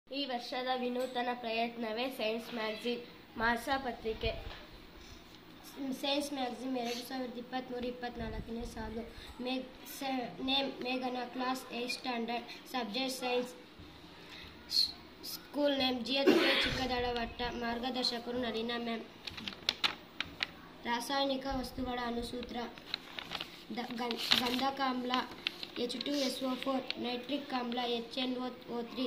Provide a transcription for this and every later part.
ಈ ವರ್ಷದ ವಿನೂತನ ಪ್ರಯತ್ನವೇ ಸೈನ್ಸ್ ಮ್ಯಾಗಝಿನ್ ಮಾಸಪತ್ರಿಕೆ ಸೈನ್ಸ್ ಮ್ಯಾಗಝಿನ್ ಎರಡು ಸಾವಿರದ ಇಪ್ಪತ್ತ್ಮೂರು ಇಪ್ಪತ್ತ್ನಾಲ್ಕನೇ ಸಾಲು ಮೇಗ್ ನೇಮ್ ಮೇಘನ class eight standard subject science school name G H K Chikkadalavatta ಮಾರ್ಗದರ್ಶಕರು ನಳಿನ ಮ್ಯಾಮ್ ರಾಸಾಯನಿಕ ವಸ್ತುಗಳ ಅನುಸೂತ್ರ ದ ಗಂ- ಗಂಧಕಾಮ್ಲ H two S O four nitric ಆಮ್ಲ H N O O three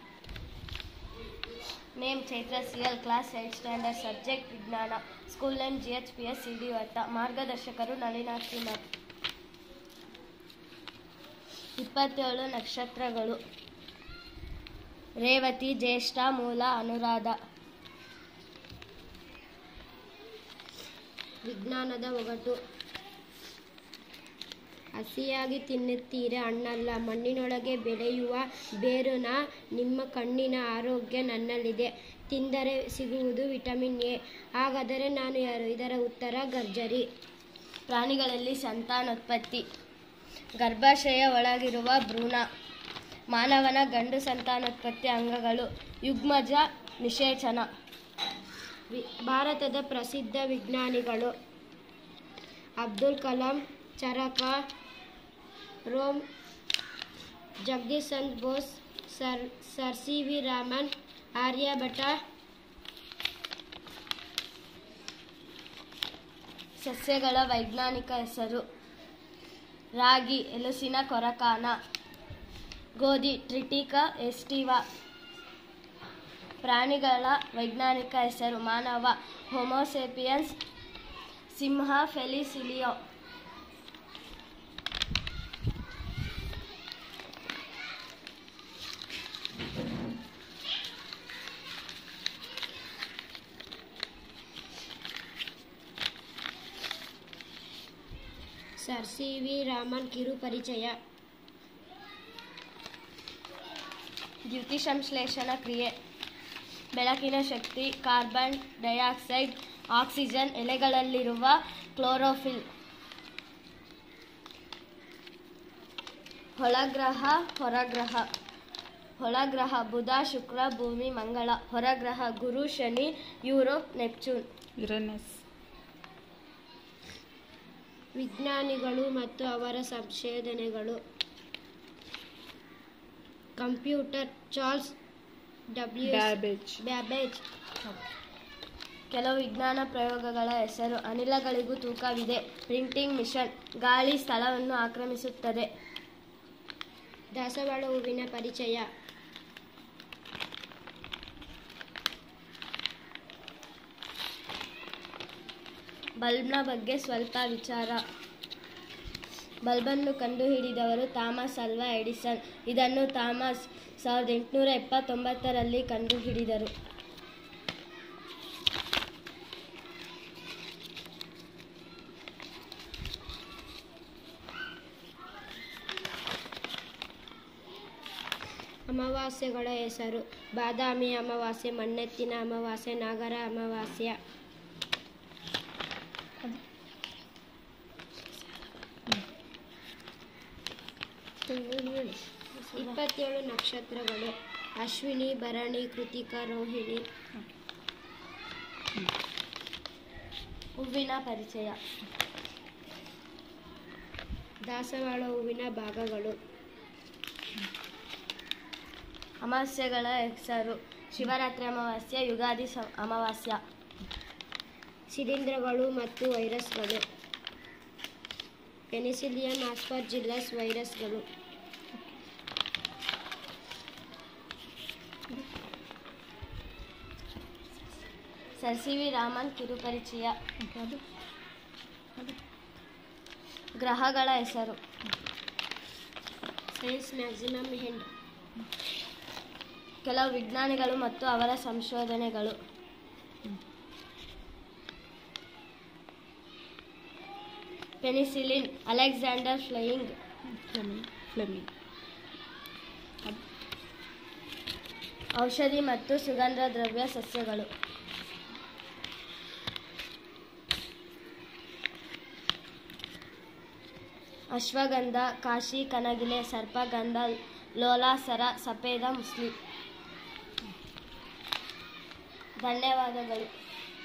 name Chaitra CL class eight standard subject ವಿಜ್ಞಾನ school name G H P S C D ವಟ್ಟ ಮಾರ್ಗದರ್ಶಕರು ನಳಿನಾಕ್ಷಿ ಮ್ಯಾಮ್ ಇಪ್ಪತ್ತೇಳು ನಕ್ಷತ್ರಗಳು ರೇವತಿ ಜ್ಯೇಷ್ಠ ಮೂಲ ಅನುರಾಧ ವಿಜ್ಞಾನದ ಒಗಟು ಹಸಿಯಾಗಿ ತಿನ್ನುತ್ತೀರೆ ಹಣ್ಣಲ್ಲ ಮಣ್ಣಿನೊಳಗೆ ಬೆಳೆಯುವ ಬೇರುನ ನಿಮ್ಮ ಕಣ್ಣಿನ ಆರೋಗ್ಯ ನನ್ನಲ್ಲಿದೆ ತಿಂದರೆ ಸಿಗುವುದು ವಿಟಮಿನ್ ಎ ಹಾಗಾದರೆ ನಾನು ಯಾರು ಇದರ ಉತ್ತರ ಗರ್ಜರಿ ಪ್ರಾಣಿಗಳಲ್ಲಿ ಸಂತಾನೋತ್ಪತ್ತಿ ಗರ್ಭಾಶಯ ಒಳಗಿರುವ ಭ್ರೂಣ ಮಾನವನ ಗಂಡು ಸಂತಾನೋತ್ಪತ್ತಿ ಅಂಗಗಳು ಯುಗ್ಮಜ ನಿಷೇಚನ ವಿ- ಭಾರತದ ಪ್ರಸಿದ್ಧ ವಿಜ್ಞಾನಿಗಳು ಅಬ್ದುಲ್ ಕಲಾಂ ಚರಕ ರೋಮ್ Jagadish Chandra Bose sir sir C V Raman Aryabhata ಸಸ್ಯಗಳ ವೈಜ್ಞಾನಿಕ ಹೆಸರು ರಾಗಿ ಎಲುಸಿನ ಕೊರಕಾನ ಗೋಧಿ ಟ್ರಿಟಿಕಾ ಎಸ್ಟಿವಾ ಪ್ರಾಣಿಗಳ ವೈಜ್ಞಾನಿಕ ಹೆಸರು ಮಾನವ ಹೋಮೋಸೇಪಿಯನ್ಸ್ ಸಿಂಹ ಫೆಲಿಸಿಲಿಯೋ ಸರ್ ಸಿ ವಿ ರಾಮನ್ ಕಿರು ಪರಿಚಯ ದ್ಯುತಿಸಂಶ್ಲೇಷಣ ಕ್ರಿಯೆ ಬೆಳಕಿನ ಶಕ್ತಿ ಕಾರ್ಬನ್ ಡೈಆಕ್ಸೈಡ್ ಆಕ್ಸಿಜನ್ ಎಲೆಗಳಲ್ಲಿರುವ ಕ್ಲೋರೋಫಿಲ್ ಹೊಳಗ್ರಹ ಹೊರಗ್ರಹ ಹೊಳಗ್ರಹ ಬುಧ ಶುಕ್ರ ಭೂಮಿ ಮಂಗಳ ಹೊರಗ್ರಹ ಗುರು ಶನಿ ಯುರೋಪ್ ನೆಪ್ಚೂನ್ ಯುರೇನಸ್ ವಿಜ್ಞಾನಿಗಳು ಮತ್ತು ಅವರ ಸಂಶೋಧನೆಗಳು computer Charles W Babbage Babbage ಕೆಲವು ವಿಜ್ಞಾನ ಪ್ರಯೋಗಗಳ ಹೆಸರು ಅನಿಲಗಳಿಗೂ ತೂಕವಿದೆ ಪ್ರಿಂಟಿಂಗ್ ಮಿಷನ್ ಗಾಳಿ ಸ್ಥಳವನ್ನು ಆಕ್ರಮಿಸುತ್ತದೆ ದಾಸವಾಳ ಹೂವಿನ ಪರಿಚಯ ಬಲ್ಬ್ನ ಬಗ್ಗೆ ಸ್ವಲ್ಪ ವಿಚಾರ ಬಲ್ಬನ್ನು ಕಂಡುಹಿಡಿದವರು ಥಾಮಸ್ ಅಲ್ವಾ ಎಡಿಸನ್ ಇದನ್ನು ಥಾಮಸ್ ಸಾವಿರದ ಎಂಟುನೂರ ಎಪ್ಪತ್ತೊಂಬತ್ತರಲ್ಲಿ ಕಂಡುಹಿಡಿದರು ಅಮಾವಾಸ್ಯೆಗಳ ಹೆಸರು ಬಾದಾಮಿ ಅಮಾವಾಸ್ಯೆ ಮಣ್ಣೆತ್ತಿನ ಅಮಾವಾಸ್ಯೆ ನಾಗರ ಅಮಾವಾಸ್ಯ ಇಪ್ಪತ್ತೇಳು ನಕ್ಷತ್ರಗಳು ಅಶ್ವಿನಿ ಭರಣಿ ಕೃತಿಕ ರೋಹಿಣಿ ಹೂವಿನ ಪರಿಚಯ ದಾಸವಾಳ ಹೂವಿನ ಭಾಗಗಳು ಅಮಾವಾಸ್ಯೆಗಳ ಹೆಸರು ಶಿವರಾತ್ರಿ ಅಮಾವಾಸ್ಯೆ ಯುಗಾದಿ ಸ ಅಮಾವಾಸ್ಯ ಶಿಲೀಂಧ್ರಗಳು ಮತ್ತು ವೈರಸ್ಗಳು ಪೆನಿಸಿಲಿಯನ್ ಆಸ್ಪರ್ಜಿಲ್ಲಸ್ ವೈರಸ್ಗಳು ಸರ್ ಸಿ ವಿ ರಾಮನ್ ಕಿರುಪರಿಚಯ ಗ್ರಹಗಳ ಹೆಸರು ಸೈನ್ಸ್ ಮ್ಯಾಕ್ಸಿಮಮ್ ಹೆಂಡ್ ಕೆಲವು ವಿಜ್ಞಾನಿಗಳು ಮತ್ತು ಅವರ ಸಂಶೋಧನೆಗಳು penicillin Alexander flying Fleming Fleming ಔಷಧಿ ಮತ್ತು ಸುಗಂಧ ದ್ರವ್ಯ ಸಸ್ಯಗಳು ಅಶ್ವಗಂಧ ಕಾಶಿ ಕನಗಿಲೆ ಸರ್ಪಗಂಧ ಲೋಲಾಸರ ಸಫೇದ ಮುಸ್ಲಿ ಧನ್ಯವಾದಗಳು